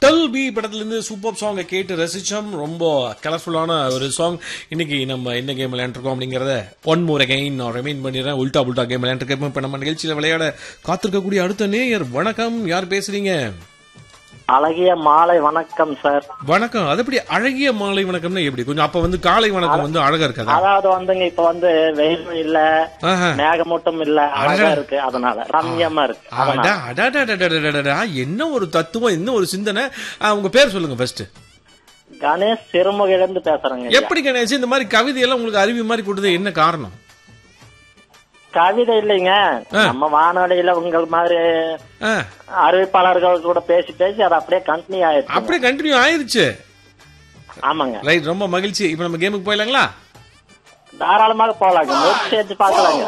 Dull B படத்துல இருந்து super சாங்கை கேட்டு ரசிச்சோம் ரொம்ப கலர்ஃபுல்லான ஒரு சாங் இன்னைக்கு நம்ம என்ன கேம் விளையாண்டுருக்கோம் அப்படிங்கறத ஒன் மோர் அகைன் நான் ரிமைண்ட் பண்ணிடுறேன் உல்டா புல்டா கேம் விளையாண்டுருக்கோம் இப்ப நம்ம நிகழ்ச்சியில விளையாட காத்திருக்கக்கூடிய அடுத்த நேயர் வணக்கம் யார் பேசுறீங்க அழகிய மாலை வணக்கம் சார் வணக்கம் அது எப்படி அழகிய மாலை வணக்கம்னா எப்படி கொஞ்சம் அப்ப வந்து காலை வணக்கம் வந்து அழகா இருக்காதா அதாவது வந்துங்க இப்ப வந்து வெயிலும் இல்ல ஆஹா. மேகமூட்டம் இல்ல அழகா இருக்கு அதனால ரம்யமா இருக்கு அதனால அடா, அடடடடடடடடா, என்ன ஒரு தத்துவம் என்ன ஒரு சிந்தனை ஆ, உங்க பேர் சொல்லுங்க ஃபர்ஸ்ட் கணேஷ் சிறுமுகையிலிருந்து பேசுறேங்க ஐயா. எப்படி கணேஷ் இந்த மாதிரி கவிதையெல்லாம் உங்களுக்கு அருவி மாதிரி கொடுத்தது என்ன காரணம் கவிதை இல்லைங்க நம்ம வானொலியில உங்கள் மாதிரி ஆ, அறிவிப்பாளர்கள் கூட பேசி பேசி அது அப்படியே கண்டினியூ ஆயிடுச்சு அப்படியே கண்டினியூ ஆயிருச்சு ஆமாங்க ரைட் ரொம்ப மகிழ்ச்சி இப்ப நம்ம கேமுக்கு போயிடலாங்களா தாராளமாக போலாங்க முயற்சி செஞ்சு பாக்கலாங்க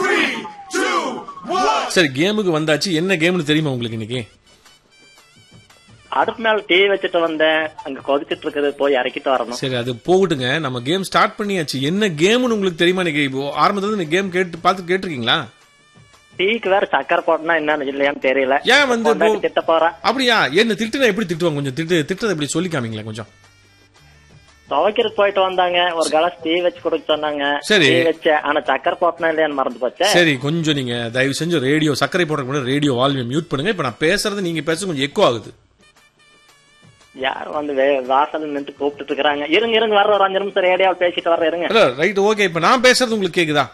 சரி கேமுக்கு வந்தாச்சு என்ன கேம்னு தெரியுமா உங்களுக்கு இன்னைக்கு அடுப்பு மேல டீ வச்சுட்டு வந்தேன் அங்க கொதிச்சிட்டு இருக்குது போய் இறக்கிட்டு வரணும் சரி அது போகட்டுங்க நம்ம கேம் ஸ்டார்ட் பண்ணியாச்சு என்ன கேம்னு உங்களுக்கு தெரியுமா இன்னைக்கு இப்போ ஆரம்பத்துல இந்த கேம் கேட்டு பார்த்து கேட்டிருக்கீங்களா டீக்கு வேற சக்கரை போட்டனா என்னன்னு இல்லையான்னு தெரியல ஏன் வந்து இப்போ- பொண்டாட்டி திட்ட போறேன் அப்படியா என்ன திட்டுனா எப்படி திட்டுவாங்க கொஞ்சம் திட்டு திட்டத்தை எப்படி சொல்லி காமிங்களேன் கொஞ்சம் துவைக்கிறதுக்கு போயிட்டு வந்தாங்க ஒரு கிளாஸ் டீ வச்சு கொடுக்க சொன்னாங்க சரி. டீ வச்சேன் ஆனா சக்கரை போட்டனா இல்லையான்னு மறந்து போச்சே சரி கொஞ்சம் நீங்க தயவு செஞ்சு ரேடியோ சர்க்கரை போடுறதுக்கு முன்னாடி ரேடியோ வால்யூம் மியூட் பண்ணுங்க இப்ப நான் பேசுறது நீங்க பேச கொஞ்சம் எக்கோ ஆகுது யார் வந்து வே- வாசல்ல நின்று கூப்பிட்டு இருக்காங்க இருங்க இருங்க வர்ற ஒரு அஞ்சு நிமிஷம் ரேடியோவில் பேசிட்டு வர்ற இருங்க ரைட் ஓகே இப்ப நான் பேசுறது உங்களுக்கு கேக்குதா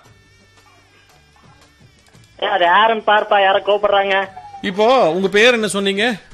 ஏ, அது யாருன்னு பார்ப்பா யார கூப்பிடுறாங்க இப்போ உங்க பேர் என்ன சொன்னீங்க